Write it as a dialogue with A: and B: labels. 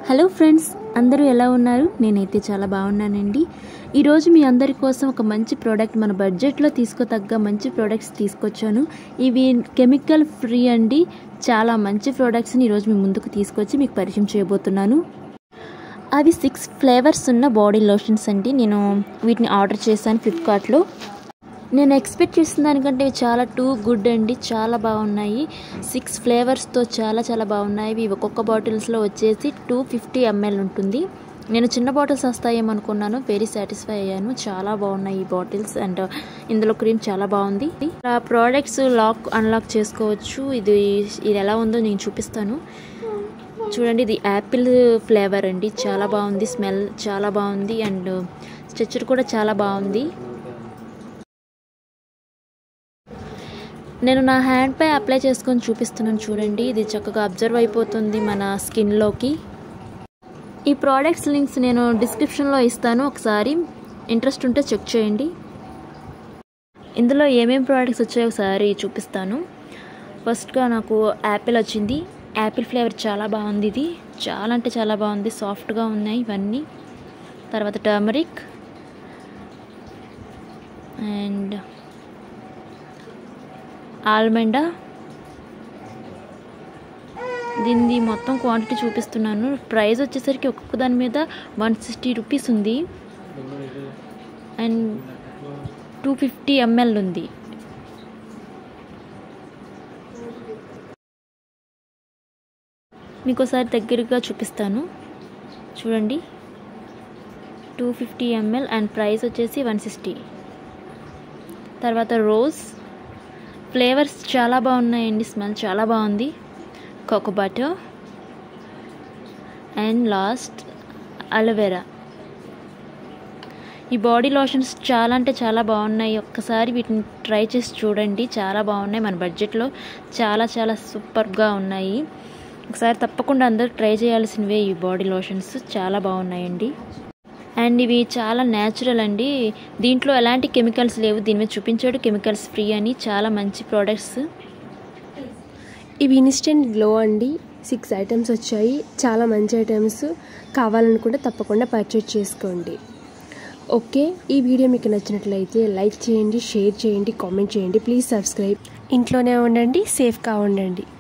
A: hello friends అందరూ ఎలా ఉన్నారు నేనైతే చాలా బాగున్నానండి ఈరోజు మీ అందరి కోసం ఒక మంచి ప్రోడక్ట్ మన బడ్జెట్లో తీసుకోతగ్గ మంచి ప్రోడక్ట్స్ తీసుకొచ్చాను ఇవి కెమికల్ ఫ్రీ అండి చాలా మంచి ప్రోడక్ట్స్ని ఈరోజు మీ ముందుకు తీసుకొచ్చి మీకు పరిచయం చేయబోతున్నాను అవి సిక్స్ ఫ్లేవర్స్ ఉన్న బాడీ లోషన్స్ అండి నేను వీటిని ఆర్డర్ చేశాను ఫ్లిప్కార్ట్లో నేను ఎక్స్పెక్ట్ చేసిన దానికంటే ఇవి చాలా టూ గుడ్ అండి చాలా బాగున్నాయి సిక్స్ ఫ్లేవర్స్తో చాలా చాలా బాగున్నాయి ఇవి ఒక్కొక్క బాటిల్స్లో వచ్చేసి టూ ఫిఫ్టీ ఎంఎల్ ఉంటుంది నేను చిన్న బాటిల్స్ వస్తాయేమో అనుకున్నాను వెరీ సాటిస్ఫై అయ్యాను చాలా బాగున్నాయి ఈ బాటిల్స్ అండ్ ఇందులో క్రీమ్ చాలా బాగుంది ఆ ప్రోడక్ట్స్ లాక్ అన్లాక్ చేసుకోవచ్చు ఇది ఇది ఎలా ఉందో నేను చూపిస్తాను చూడండి ఇది యాపిల్ ఫ్లేవర్ అండి చాలా బాగుంది స్మెల్ చాలా బాగుంది అండ్ స్ట్రక్చర్ కూడా చాలా బాగుంది నేను నా హ్యాండ్పై అప్లై చేసుకొని చూపిస్తున్నాను చూడండి ఇది చక్కగా అబ్జర్వ్ అయిపోతుంది మన స్కిన్లోకి ఈ ప్రోడక్ట్స్ లింక్స్ నేను డిస్క్రిప్షన్లో ఇస్తాను ఒకసారి ఇంట్రెస్ట్ ఉంటే చెక్ చేయండి ఇందులో ఏమేమి ప్రోడక్ట్స్ వచ్చాయో ఒకసారి చూపిస్తాను ఫస్ట్గా నాకు యాపిల్ వచ్చింది యాపిల్ ఫ్లేవర్ చాలా బాగుంది ఇది చాలా అంటే చాలా బాగుంది సాఫ్ట్గా ఉన్నాయి ఇవన్నీ తర్వాత టర్మరిక్ అండ్ ఆల్మండా దీనిది మొత్తం క్వాంటిటీ చూపిస్తున్నాను ప్రైస్ వచ్చేసరికి ఒక్కొక్క దాని మీద వన్ సిక్స్టీ రూపీస్ ఉంది అండ్ టూ ఫిఫ్టీ ఎంఎల్ ఉంది మీకు ఒకసారి దగ్గరగా చూపిస్తాను చూడండి two fifty ML and price వచ్చేసి వన్ సిక్స్టీ తర్వాత రోజ్ ఫ్లేవర్స్ చాలా బాగున్నాయండి స్మెల్ చాలా బాగుంది cocoa butter and last aloe vera ఈ బాడీ లోషన్స్ చాలా అంటే చాలా బాగున్నాయి ఒక్కసారి వీటిని ట్రై చేసి చూడండి చాలా బాగున్నాయి మన బడ్జెట్లో చాలా చాలా సూపర్గా ఉన్నాయి ఒకసారి తప్పకుండా అందరూ ట్రై చేయాల్సినవే ఈ బాడీ లోషన్స్ చాలా బాగున్నాయండి అండ్ ఇవి చాలా న్యాచురల్ అండి దీంట్లో ఎలాంటి కెమికల్స్ లేవు దీని మీద చూపించాడు కెమికల్స్ ఫ్రీ అని చాలా మంచి ప్రోడక్ట్స్
B: ఇవి ఇన్స్టెంట్ గ్లో అండి సిక్స్ ఐటమ్స్ వచ్చాయి చాలా మంచి ఐటమ్స్ కావాలనుకుంటే తప్పకుండా పర్చేజ్ చేసుకోండి ఓకే ఈ వీడియో మీకు నచ్చినట్లయితే లైక్ చేయండి షేర్ చేయండి కామెంట్ చేయండి ప్లీజ్ సబ్స్క్రైబ్ ఇంట్లోనే ఉండండి సేఫ్గా ఉండండి